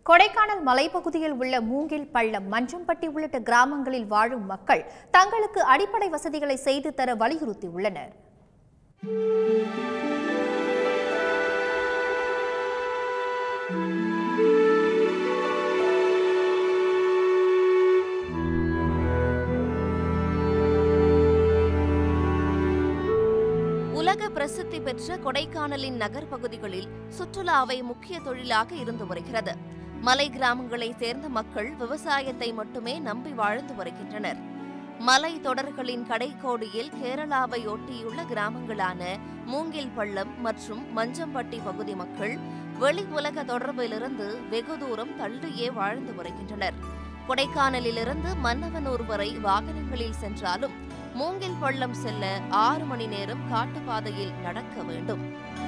கொடைக்கானல் மலைப்பகுதியில் உள்ள மூங்கில் பள்ளம் மஞ்சம்பட்டி உள்ளிட்ட கிராமங்களில் வாழும் மக்கள் தங்களுக்கு அடிப்படை வசதிகளை செய்து தர வலியுறுத்தியுள்ளனர் உலக பிரசித்தி பெற்ற கொடைக்கானலின் நகர்ப்பகுதிகளில் சுற்றுலாவை முக்கிய தொழிலாக இருந்து வருகிறது மலை கிராமங்களைச் சேர்ந்த மக்கள் விவசாயத்தை மட்டுமே நம்பி வாழ்ந்து வருகின்றனர் மலை தொடர்களின் கடைக்கோடியில் கேரளாவை ஒட்டியுள்ள கிராமங்களான மூங்கில் பள்ளம் மற்றும் மஞ்சம்பட்டி பகுதி மக்கள் வெளி உலக தொடர்பிலிருந்து வெகு தூரம் தள்ளியே வாழ்ந்து வருகின்றனர் கொடைக்கானலிலிருந்து மன்னவனூர் வரை வாகனங்களில் சென்றாலும் மூங்கில் பள்ளம் செல்ல ஆறு மணி நேரம் காட்டுப்பாதையில் நடக்க வேண்டும்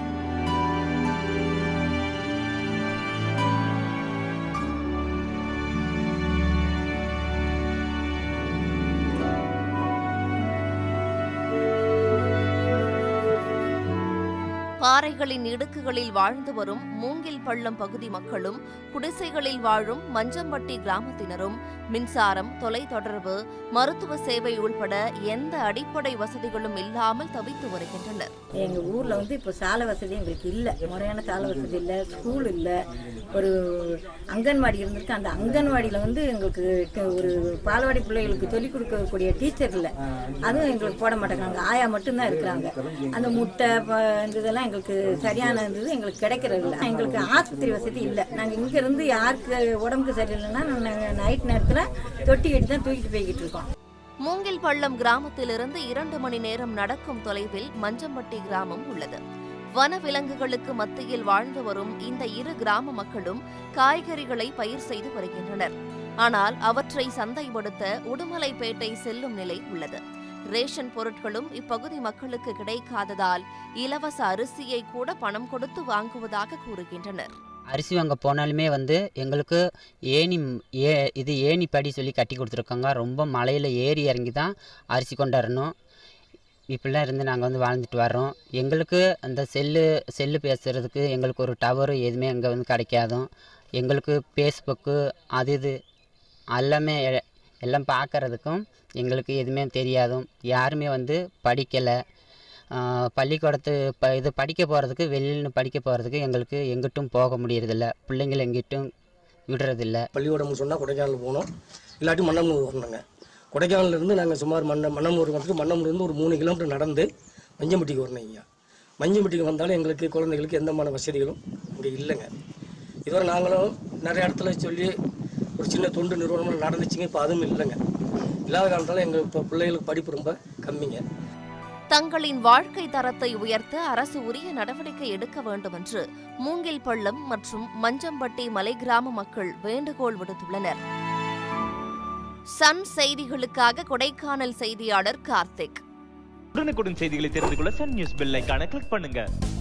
பாறைகளின் இடுக்குகளில் வாழ்ந்து வரும் மூங்கில் பள்ளம் பகுதி மக்களும் குடிசைகளில் வாழும் மஞ்சம்பட்டி கிராமத்தினரும் மின்சாரம் தொலைத்தொடர்பு மருத்துவ சேவை உள்பட எந்த அடிப்படை வசதிகளும் இல்லாமல் தவித்து வருகின்றனர் எங்கள் ஊரில் வந்து இப்போ சாலை வசதி எங்களுக்கு இல்லை முறையான சாலை வசதி இல்லை ஸ்கூல் இல்லை ஒரு அங்கன்வாடி இருந்திருக்கு அந்த அங்கன்வாடியில் வந்து எங்களுக்கு ட- ஒரு பால்வாடி பிள்ளைகளுக்கு சொல்லிக் கொடுக்கக்கூடிய டீச்சர் இல்லை அதுவும் எங்களுக்கு போட மாட்டேங்கிறாங்க ஆயா மட்டும்தான் இருக்கிறாங்க அந்த முட்டை ப- இந்த இதெல்லாம் எங்களுக்கு சரியான இது எங்களுக்கு கிடைக்கிறது இல்லை எங்களுக்கு ஆஸ்பத்திரி வசதி இல்லை நாங்கள் இங்கேருந்து யாருக்கு உடம்புக்கு சரியில்லைன்னா நாங்கள் நைட் நேரத்தில் தொட்டி கட்டி தான் தூக்கிட்டு போய்கிட்டு இருக்கோம் மூங்கில் பள்ளம் கிராமத்திலிருந்து இரண்டு மணி நேரம் நடக்கும் தொலைவில் மஞ்சம்பட்டி கிராமம் உள்ளது வனவிலங்குகளுக்கு மத்தியில் வாழ்ந்து வரும் இந்த இரு கிராம மக்களும் காய்கறிகளை பயிர் செய்து வருகின்றனர் ஆனால் அவற்றை சந்தைப்படுத்த உடுமலைப்பேட்டை செல்லும் நிலை உள்ளது ரேஷன் பொருட்களும் இப்பகுதி மக்களுக்கு கிடைக்காததால் இலவச அரிசியை கூட பணம் கொடுத்து வாங்குவதாக கூறுகின்றனர் அரிசி வாங்க போனாலுமே வந்து எங்களுக்கு ஏணி ஏ இது ஏணி படி சொல்லி கட்டி கொடுத்துருக்காங்க ரொம்ப மலையில் ஏறி இறங்கி தான் அரிசி கொண்டாடணும் இப்படிலாம் இருந்து நாங்கள் வந்து வாழ்ந்துட்டு வர்றோம் எங்களுக்கு அந்த செல்லு செல்லு பேசுகிறதுக்கு எங்களுக்கு ஒரு டவரு எதுவுமே அங்கே வந்து கிடைக்காதும் எங்களுக்கு ஃபேஸ்புக்கு அது இது எல்லாமே எ- எல்லாம் பார்க்கறதுக்கும் எங்களுக்கு எதுவுமே தெரியாதும் யாருமே வந்து படிக்கலை பள்ளிக்கூடத்து ப இது படிக்க போகிறதுக்கு வெளியில் படிக்க போகிறதுக்கு எங்களுக்கு எங்கிட்டும் போக முடியறதில்ல பிள்ளைங்கள எங்கிட்டும் விடுறதில்ல பள்ளிக்கூடம் சொன்னால் கொடைக்கானல் போகணும் இல்லாட்டி மன்னம்னூர் வரணுங்க கொடைக்கானல்ல இருந்து நாங்கள் சுமார் மன்ன மன்னம்னூர் வந்துட்டு மன்னம்னூர்லேருந்து ஒரு மூணு கிலோமீட்டர் நடந்து மஞ்சம்பட்டிக்கு வரணும் ஐயா மஞ்சம்பட்டிக்கு வந்தாலும் எங்களுக்கு குழந்தைகளுக்கு எந்தமான வசதிகளும் இங்கே இல்லைங்க இதுவரை நாங்களும் நிறைய இடத்துல சொல்லி ஒரு சின்ன தொண்டு நிறுவனம் நடந்துச்சுங்க இப்போ அதுவும் இல்லைங்க இல்லாத காரணத்தால் எங்கள் இப்போ பிள்ளைகளுக்கு படிப்பு ரொம்ப கம்மிங்க தங்களின் வாழ்க்கை தரத்தை உயர்த்த அரசு உரிய நடவடிக்கை எடுக்க வேண்டும் என்று மூங்கில் பள்ளம் மற்றும் மஞ்சம்பட்டி மலை கிராம மக்கள் வேண்டுகோள் விடுத்துள்ளனர் சன் செய்திகளுக்காக கொடைக்கானல் செய்தியாளர் கார்த்திக் உடனுக்குடன் செய்திகளை தெரிந்து கொள்ள சன் நியூஸ் பெல் ஐகானை கிளிக் பண்ணுங்க